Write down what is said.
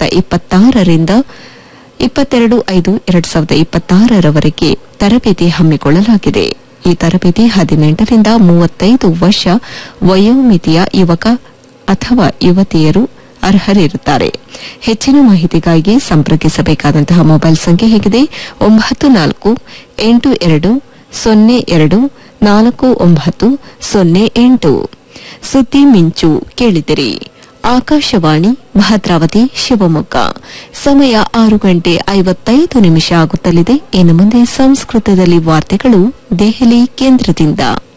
ಇಪ್ಪತ್ತಾರರಿಂದ ಇಪ್ಪತ್ತೆರಡು ಐದು ಎರಡ್ ಸಾವಿರದ ಇಪ್ಪತ್ತಾರರವರೆಗೆ ತರಬೇತಿ ಹಮ್ಮಿಕೊಳ್ಳಲಾಗಿದೆ ಈ ತರಬೇತಿ ಹದಿನೆಂಟರಿಂದ ಮೂವತ್ತೈದು ವರ್ಷ ವಯೋಮಿತಿಯ ಯುವಕ ಅಥವಾ ಯುವತಿಯರು ಅರ್ಹರಿರುತ್ತಾರೆ ಹೆಚ್ಚಿನ ಮಾಹಿತಿಗಾಗಿ ಸಂಪರ್ಕಿಸಬೇಕಾದಂತಹ ಮೊಬೈಲ್ ಸಂಖ್ಯೆ ಹೇಗಿದೆ ಒಂಬತ್ತು ನಾಲ್ಕು ಎಂಟು ಎರಡು ಸೊನ್ನೆ ಎರಡು ನಾಲ್ಕು ಒಂಬತ್ತು ಸೊನ್ನೆ ಎಂಟು ಸುದ್ದಿ ಮಿಂಚು ಕೇಳಿದಿರಿ ಆಕಾಶವಾಣಿ ಭದ್ರಾವತಿ ಶಿವಮೊಗ್ಗ ಸಮಯ ಆರು ಗಂಟೆ ಐವತ್ತೈದು ನಿಮಿಷ ಆಗುತ್ತಲಿದೆ ಇನ್ನು ಮುಂದೆ ಸಂಸ್ಕೃತದಲ್ಲಿ ವಾರ್ತೆಗಳು ದೆಹಲಿ ಕೇಂದ್ರದಿಂದ